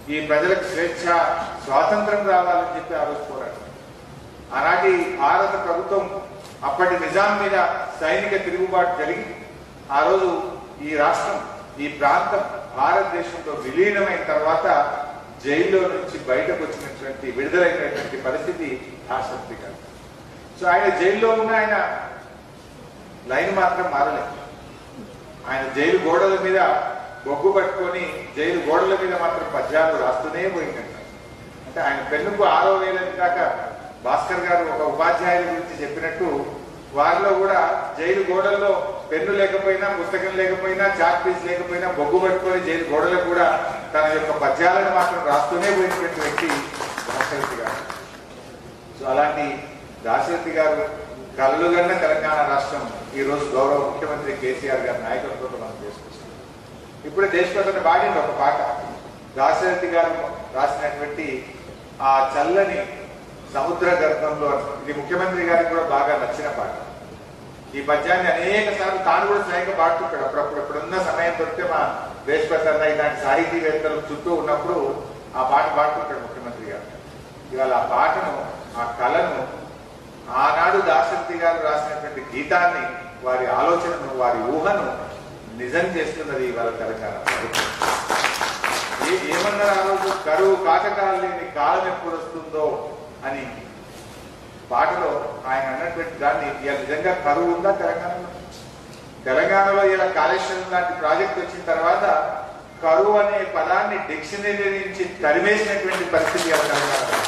ఈ ప్రజలకు స్వేచ్ఛ స్వాతంత్రం రావాలని చెప్పి ఆ రోజు పోరాడు ఆనాటి భారత ప్రభుత్వం అప్పటి నిజాం మీద సైనిక తిరుగుబాటు జరిగి ఆ రోజు ఈ రాష్ట్రం ఈ ప్రాంతం భారతదేశంలో విలీనమైన తర్వాత జైల్లో నుంచి బయటకు వచ్చినటువంటి విడుదలైనటువంటి పరిస్థితి ఆసక్తి కాదు సో ఆయన జైల్లో ఉన్న ఆయన లైన్ మాత్రం మారలేదు ఆయన జైలు గోడల మీద బొగ్గు పట్టుకొని జైలు గోడల మీద మాత్రం పద్యాలు రాస్తూనే పోయిందంట అంటే ఆయన పెన్నుకు ఆరో వేల దాకా భాస్కర్ గారు ఒక ఉపాధ్యాయుల గురించి చెప్పినట్టు వారిలో కూడా జైలు గోడల్లో పెన్ను లేకపోయినా పుస్తకం లేకపోయినా చాక్ పీస్ లేకపోయినా బొగ్గు పట్టుకొని జైలు గోడలకు కూడా తన యొక్క పద్యాలను మాత్రం రాస్తూనే పోయినటువంటి వ్యక్తి భాస్కర్ గారు సో అలాంటి దాశరథి గారు కలలుగన్న తెలంగాణ రాష్ట్రం ఈ రోజు గౌరవ ముఖ్యమంత్రి కేసీఆర్ గారి నాయకత్వంలో మనం చేసుకొస్తాం ఇప్పుడే దేశప్రధాని పాడింది ఒక పాట దాశరథి గారు రాసినటువంటి ఆ చల్లని సముద్ర గర్భంలో ఇది ముఖ్యమంత్రి గారికి కూడా బాగా నచ్చిన పాట ఈ పద్యాన్ని అనేక సార్లు తాను కూడా స్వయంగా పాడుతుంటాడు అప్పుడప్పుడు ఇప్పుడున్న సమయం దొరికితే మా దేశప్రసాద్ ఇలాంటి సాహితీవేత్తలు చుట్టూ ఉన్నప్పుడు ఆ పాట పాడుతుంటాడు ముఖ్యమంత్రి గారు ఇవాళ ఆ పాటను ఆ కళను ఆనాడు దాశరథి గారు రాసినటువంటి గీతాన్ని వారి ఆలోచనను వారి ఊహను నిజం చేస్తున్నది ఇవాళ తెలంగాణ ప్రభుత్వం ఏ- ఏమన్నారు ఆ రోజు కరువు కాటకాలు లేని కాలం ఎప్పుడు వస్తుందో అని పాటలో ఆయన అన్నటువంటి దాన్ని ఇవాళ నిజంగా కరువు ఉందా తెలంగాణలో తెలంగాణలో ఇలా కాళేశ్వరం లాంటి ప్రాజెక్ట్ వచ్చిన తర్వాత కరువు అనే పదాన్ని డిక్షనరీ నుంచి తరిమేసినటువంటి పరిస్థితి ఇవాళ తెలంగాణలో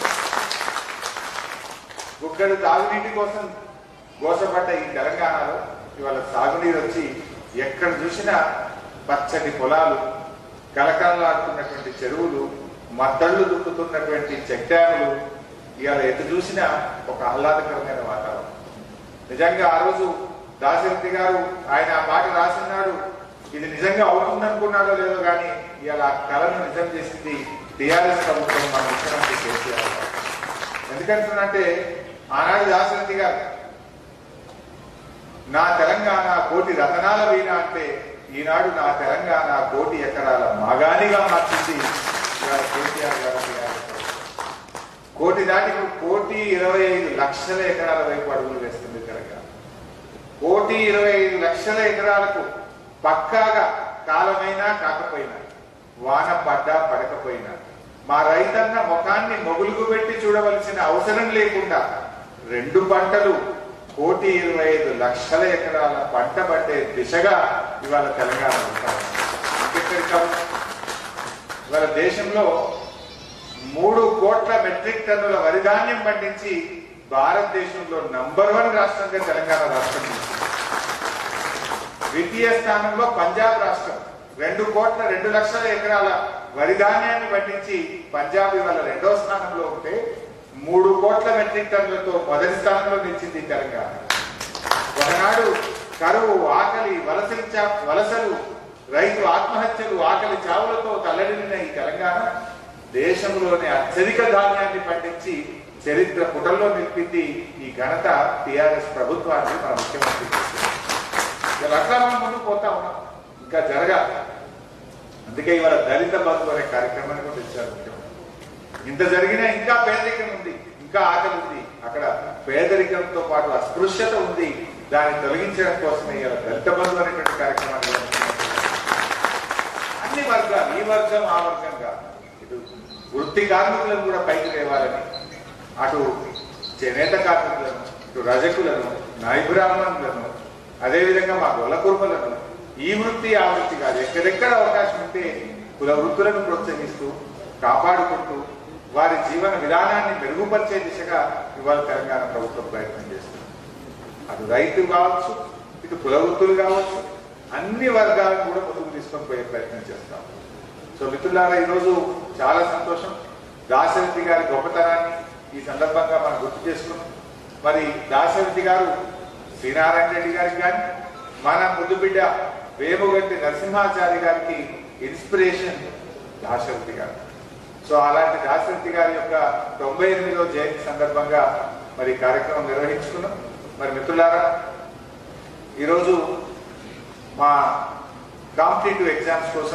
గుక్కడు తాగునీటి కోసం గోసపడ్డ ఈ తెలంగాణలో ఇవాళ సాగునీరు వచ్చి ఎక్కడ చూసినా పచ్చటి పొలాలు కలకలలాడుతున్నటువంటి చెరువులు మద్దళ్ళు దుక్కుతున్నటువంటి చెక్ డ్యాములు ఇవాళ ఎటు చూసినా ఒక ఆహ్లాదకరమైన వాతావరణం నిజంగా ఆ రోజు దాశరథి గారు ఆయన ఆ పాట రాసినాడు ఇది నిజంగా అవుతుందనుకున్నాడో లేదో కానీ ఇవాళ ఆ కళను నిజం చేసింది టిఆర్ఎస్ ప్రభుత్వం మన ముఖ్యమంత్రి కేసీఆర్ గారు. ఎందుకంటున్నంటే ఆనాడు దాశరథి గారు నా తెలంగాణ కోటి రతనాల వీణ అంటే ఈనాడు నా తెలంగాణ కోటి ఎకరాల మాగానిగా మార్చింది ఇవాళ కేసీఆర్ గారు టీఆర్ఎస్ ప్రభుత్వం. కోటి దాటి ఇప్పుడు కోటి ఇరవై ఐదు లక్షల ఎకరాల వైపు అడుగులు వేస్తుంది తెలంగాణ కోటి ఇరవై ఐదు లక్షల ఎకరాలకు పక్కాగా కాలమైనా కాకపోయినా వాన పడ్డా పడకపోయినా మా రైతన్న ముఖాన్ని మొగులుగు పెట్టి చూడవలసిన అవసరం లేకుండా రెండు పంటలు కోటి ఇరవై ఐదు లక్షల ఎకరాల పంట పట్టే దిశగా ఇవాళ తెలంగాణ ఉంటారు ఇంకెక్కడికి కాదు. ఇవాళ దేశంలో మూడు కోట్ల మెట్రిక్ టన్నుల వరి ధాన్యం పండించి భారతదేశంలో నంబర్ వన్ రాష్ట్రంగా తెలంగాణ రాష్ట్రం నిలిచింది. ద్వితీయ స్థానంలో పంజాబ్ రాష్ట్రం రెండు కోట్ల రెండు లక్షల ఎకరాల వరి ధాన్యాన్ని పండించి పంజాబ్ ఇవాళ రెండో స్థానంలో ఉంటే మూడు కోట్ల మెట్రిక్ టన్నులతో మొదటి స్థానంలో నిలిచింది తెలంగాణ ఒకనాడు కరువు ఆకలి వలసలు చా- వలసలు రైతు ఆత్మహత్యలు ఆకలి చావులతో తల్లడిల్లిన ఈ తెలంగాణ దేశంలోనే అత్యధిక ధాన్యాన్ని పండించి చరిత్ర పుటల్లో నిలిపింది ఈ ఘనత టిఆర్ఎస్ ప్రభుత్వాన్ని మన ముఖ్యమంత్రి చేసింది. ఇలా అట్లా మనం ముందుకు పోతా ఉన్నాం ఇంకా జరగాలి అందుకే ఇవాళ దళిత బంధు అనే కార్యక్రమాన్ని కూడా ఇచ్చారు ముఖ్యమంత్రి ఇంత జరిగినా ఇంకా పేదరికం ఉంది ఇంకా ఆకలి ఉంది అక్కడ పేదరికంతో పాటు అస్పృశ్యత ఉంది దాన్ని తొలగించడం కోసమే ఇలా దళిత బంధు అనేటువంటి కార్యక్రమాన్ని కూడా ముఖ్యమంత్రి అన్ని వర్గాలు ఈ వర్గం ఆ వర్గం కాదు ఇటు వృత్తి కార్మికులను కూడా పైకి లేవాలని అటు చేనేత కార్మికులను ఇటు రజకులను నాయబ్రాహ్మణులను అదేవిధంగా మా గొల్ల కుర్మలను ఈ వృత్తి ఆ వృత్తి కాదు ఎక్కడెక్కడ అవకాశం ఉంటే కుల వృత్తులను ప్రోత్సహిస్తూ కాపాడుకుంటూ వారి జీవన విధానాన్ని మెరుగుపరిచే దిశగా ఇవాళ తెలంగాణ ప్రభుత్వం ప్రయత్నం చేస్తుంది అటు రైతు కావచ్చు ఇటు కుల వృత్తులు కావచ్చు అన్ని వర్గాలను కూడా ముందుకు తీసుకొని పోయే ప్రయత్నం చేస్తాం సో మిత్రులారా ఈరోజు చాలా సంతోషం దాశరథి గారి గొప్పతనాన్ని ఈ సందర్భంగా మనం గుర్తు చేసుకున్నాం మరి దాశరథి గారు శ్రీనారాయణ రెడ్డి గారికి కానీ మన ముద్దు బిడ్డ వేముగంటి నరసింహాచారి గారికి ఇన్స్పిరేషన్ దాశరథి గారు సో అలాంటి దాశరథి గారి యొక్క తొంభై ఎనిమిదో జయంతి సందర్భంగా మరి ఈ కార్యక్రమం నిర్వహించుకున్నాం మరి మిత్రులారా ఈరోజు మా కాంపిటేటివ్ ఎగ్జామ్స్ కోసం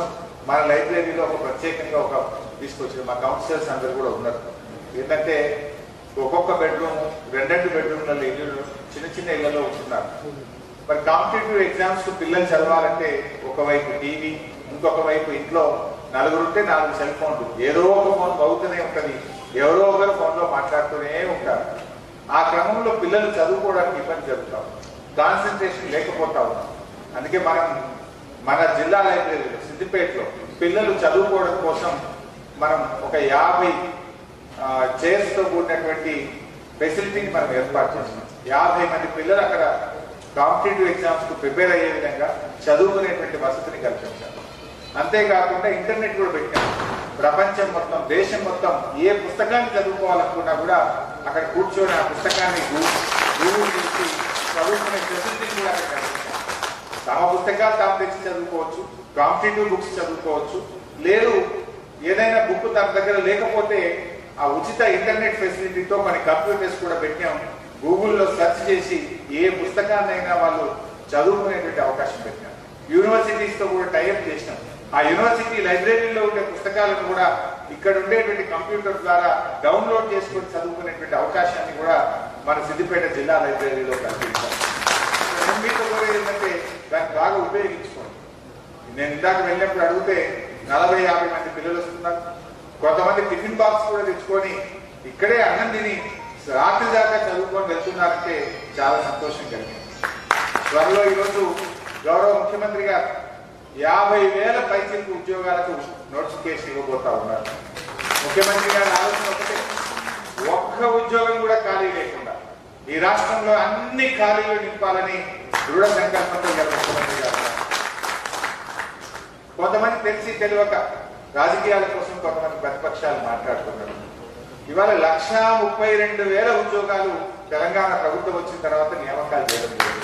మన లైబ్రరీలో ఒక ప్రత్యేకంగా ఒక తీసుకొచ్చింది మా కౌన్సిలర్స్ అందరు కూడా ఉన్నారు ఏంటంటే ఒక్కొక్క బెడ్రూమ్ రెండెండు బెడ్రూమ్లలో ఇల్లు చిన్న చిన్న ఇళ్లలో ఉంటున్నారు మరి కాంపిటేటివ్ ఎగ్జామ్స్ పిల్లలు చదవాలంటే ఒకవైపు టీవీ ఇంకొక వైపు ఇంట్లో నలుగురు ఉంటే నాలుగు సెల్ ఫోన్లు ఏదో ఒక ఫోన్ అవుతూనే ఉంటది ఎవరో ఒకరు ఫోన్లో మాట్లాడుతూనే ఉంటారు ఆ క్రమంలో పిల్లలు చదువుకోవడానికి ఇబ్బంది జరుగుతాం కాన్సన్ట్రేషన్ లేకపోతా ఉన్నాం అందుకే మనం మన జిల్లా లైబ్రరీలో సిద్దిపేటలో పిల్లలు చదువుకోవడం కోసం మనం ఒక యాభై చైర్స్ తో కూడినటువంటి ఫెసిలిటీని మనం ఏర్పాటు చేసినాం యాభై మంది పిల్లలు అక్కడ కాంపిటేటివ్ ఎగ్జామ్స్ కు ప్రిపేర్ అయ్యే విధంగా చదువుకునేటువంటి వసతిని కల్పించాం అంతేకాకుండా ఇంటర్నెట్ కూడా పెట్టాం ప్రపంచం మొత్తం దేశం మొత్తం ఏ పుస్తకాన్ని చదువుకోవాలనుకున్నా కూడా అక్కడ కూర్చొని ఆ పుస్తకాన్ని గూ- గూగుల్ చేసి చదువుకునే ఫెసిలిటీ కూడా అక్కడ కల్పించాం తమ పుస్తకాలు తాము తెచ్చి చదువుకోవచ్చు కాంపిటేటివ్ బుక్స్ చదువుకోవచ్చు లేదు ఏదైనా బుక్ తన దగ్గర లేకపోతే ఆ ఉచిత ఇంటర్నెట్ ఫెసిలిటీతో మన కంప్యూటర్స్ కూడా పెట్టాం గూగుల్లో సెర్చ్ చేసి ఏ పుస్తకాన్నైనా వాళ్ళు చదువుకునేటువంటి అవకాశం పెట్టాం యూనివర్సిటీస్ తో కూడా టైఅప్ చేసినాం ఆ యూనివర్సిటీ లైబ్రరీలో ఉండే పుస్తకాలను కూడా ఇక్కడ ఉండేటువంటి కంప్యూటర్ ద్వారా డౌన్లోడ్ చేసుకొని చదువుకునేటువంటి అవకాశాన్ని కూడా మన సిద్దిపేట జిల్లా లైబ్రరీలో కల్పించాం నేను మీతో కోరేది ఏంటంటే దాన్ని బాగా ఉపయోగించుకోండి నేను ఇందాక వెళ్ళినప్పుడు అడిగితే నలభై యాభై మంది పిల్లలు వస్తున్నారు కొంతమంది టిఫిన్ బాక్స్ కూడా తెచ్చుకొని ఇక్కడే అన్నం తిని రాత్రి దాకా చదువుకొని వెళ్తున్నారంటే చాలా సంతోషం కలిగింది త్వరలో ఈరోజు గౌరవ ముఖ్యమంత్రి గారు యాభై వేల పైసలకు ఉద్యోగాలకు నోటిఫికేషన్ ఇవ్వబోతా ఉన్నారు ముఖ్యమంత్రి గారి ఆలోచన ఒకటే ఒక్క ఉద్యోగం కూడా ఖాళీ లేకుండా ఈ రాష్ట్రంలో అన్ని ఖాళీలు నింపాలని దృఢ సంకల్పంతో గల ముఖ్యమంత్రి గారు ఉన్నారు. కొంతమంది తెలిసి తెలియక రాజకీయాల కోసం కొంతమంది ప్రతిపక్షాలు మాట్లాడుతున్నారు ఇవాళ లక్షా ముప్పై రెండు వేల ఉద్యోగాలు తెలంగాణ ప్రభుత్వం వచ్చిన తర్వాత నియామకాలు చేయడం జరిగింది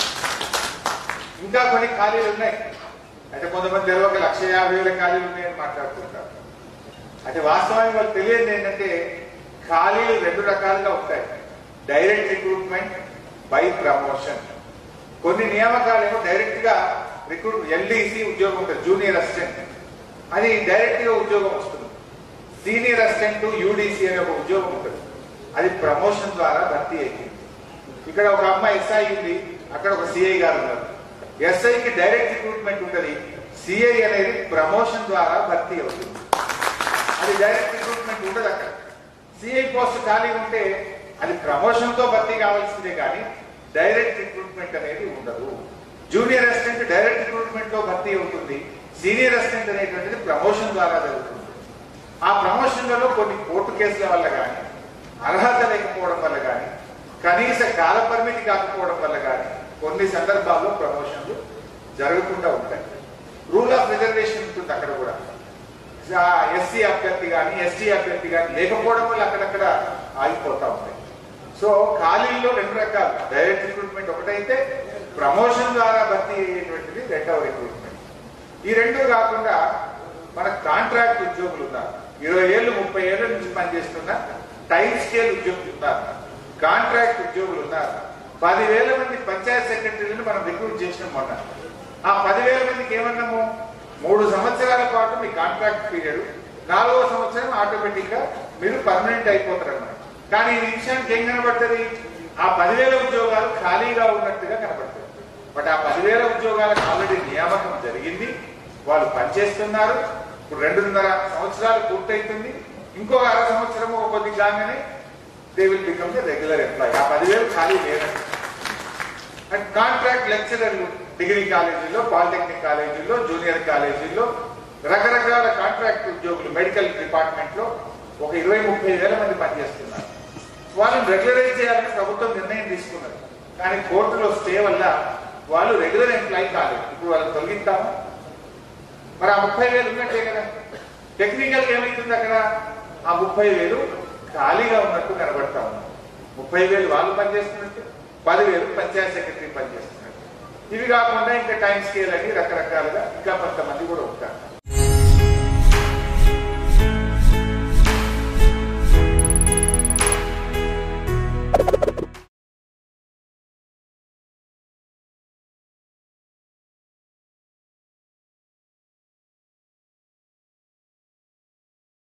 ఇంకా కొన్ని ఖాళీలు ఉన్నాయి అయితే కొంతమంది తెలియక లక్ష యాభై వేల ఖాళీలు ఉన్నాయని మాట్లాడుతుంటారు అయితే వాస్తవానికి వాళ్ళు తెలియదు ఏంటంటే ఖాళీలు రెండు రకాలుగా ఉంటాయి డైరెక్ట్ రిక్రూట్మెంట్ బై ప్రమోషన్ కొన్ని నియామకాలు ఏమో డైరెక్ట్ గా రిక్రూట్ ఎల్డీసీ ఉద్యోగం ఉంటుంది జూనియర్ అసిస్టెంట్ అది డైరెక్ట్ గా ఉద్యోగం వస్తుంది సీనియర్ అసిస్టెంట్ యూడీసీ అనే ఒక ఉద్యోగం ఉంటుంది అది ప్రమోషన్ ద్వారా భర్తీ అయింది ఇక్కడ ఒక అమ్మాయి ఎస్ఐ ఉంది అక్కడ ఒక సిఐ గారు ఉన్నారు ఎస్ఐకి డైరెక్ట్ రిక్రూట్మెంట్ ఉంటుంది సిఐ అనేది ప్రమోషన్ ద్వారా భర్తీ అవుతుంది అది డైరెక్ట్ రిక్రూట్మెంట్ ఉండదు అక్కడ సిఐ పోస్ట్ ఖాళీ ఉంటే అది ప్రమోషన్ తో భర్తీ కావాల్సిందే కానీ డైరెక్ట్ రిక్రూట్మెంట్ అనేది ఉండదు జూనియర్ అసిస్టెంట్ డైరెక్ట్ రిక్రూట్మెంట్ లో భర్తీ అవుతుంది సీనియర్ అసిస్టెంట్ అనేటువంటిది ప్రమోషన్ ద్వారా జరుగుతుంది ఆ ప్రమోషన్లలో కొన్ని కోర్టు కేసుల వల్ల కానీ అర్హత లేకపోవడం వల్ల కానీ కనీస కాల పరిమితి కాకపోవడం వల్ల కానీ కొన్ని సందర్భాల్లో ప్రమోషన్లు జరగకుండా ఉంటాయి రూల్ ఆఫ్ రిజర్వేషన్ ఉంటుంది అక్కడ కూడా ఎస్సీ అభ్యర్థి కానీ ఎస్టీ అభ్యర్థి కానీ లేకపోవడం వల్ల అక్కడక్కడ ఆగిపోతా ఉంటాయి సో ఖాళీల్లో రెండు రకాలు డైరెక్ట్ రిక్రూట్మెంట్ ఒకటైతే ప్రమోషన్ ద్వారా భర్తీ అయ్యేటువంటిది రెండవ రిక్రూట్మెంట్ ఈ రెండు కాకుండా మన కాంట్రాక్ట్ ఉద్యోగులు ఉన్నారు ఇరవై ఏళ్ళు ముప్పై ఏళ్ళ నుంచి పనిచేస్తున్న టైం స్కేల్ ఉద్యోగులు ఉన్నారు కాంట్రాక్ట్ ఉద్యోగులు ఉన్నారు పదివేల మంది పంచాయత్ సెక్రటరీలను మనం రిక్రూట్ చేసినాం మొన్న ఆ పదివేల మందికి ఏమన్నాము మూడు సంవత్సరాల పాటు మీ కాంట్రాక్ట్ పీరియడ్ నాలుగో సంవత్సరం ఆటోమేటిక్ గా మీరు పర్మనెంట్ అయిపోతారు అన్నమాట కానీ ఈ నిమిషానికి ఏం కనబడుతుంది ఆ పదివేల ఉద్యోగాలు ఖాళీగా ఉన్నట్టుగా కనబడుతుంది బట్ ఆ పదివేల ఉద్యోగాలకు ఆల్రెడీ నియామకం జరిగింది వాళ్ళు పనిచేస్తున్నారు ఇప్పుడు రెండున్నర సంవత్సరాలు పూర్తయితుంది ఇంకో అర సంవత్సరం కొద్ది కాగానే they will become the regular employee ఆ పదివేలు ఖాళీ లేదండి అండ్ కాంట్రాక్ట్ లెక్చరర్లు డిగ్రీ కాలేజీల్లో పాలిటెక్నిక్ కాలేజీల్లో జూనియర్ కాలేజీల్లో రకరకాల కాంట్రాక్ట్ ఉద్యోగులు మెడికల్ డిపార్ట్మెంట్ లో ఒక ఇరవై ముప్పై వేల మంది పనిచేస్తున్నారు వాళ్ళని రెగ్యులరైజ్ చేయాలని ప్రభుత్వం నిర్ణయం తీసుకున్నది కానీ కోర్టులో స్టే వల్ల వాళ్ళు రెగ్యులర్ ఎంప్లాయీ కాలేదు ఇప్పుడు వాళ్ళని తొలగిస్తాము మరి ఆ ముప్పై వేలు ఉన్నట్టే కదా టెక్నికల్ ఏమైతుంది అక్కడ ఆ ముప్పై వేలు ఖాళీగా ఉన్నట్టు కనబడతా ఉన్నాం ముప్పై వేలు వాళ్ళు పనిచేస్తున్నట్టు పదివేలు పంచాయత్ సెక్రటరీ పనిచేస్తున్నట్టు ఇవి కాకుండా ఇంకా టైం స్కేల్ అని రకరకాలుగా ఇంకా కొంతమంది కూడా ఉంటారు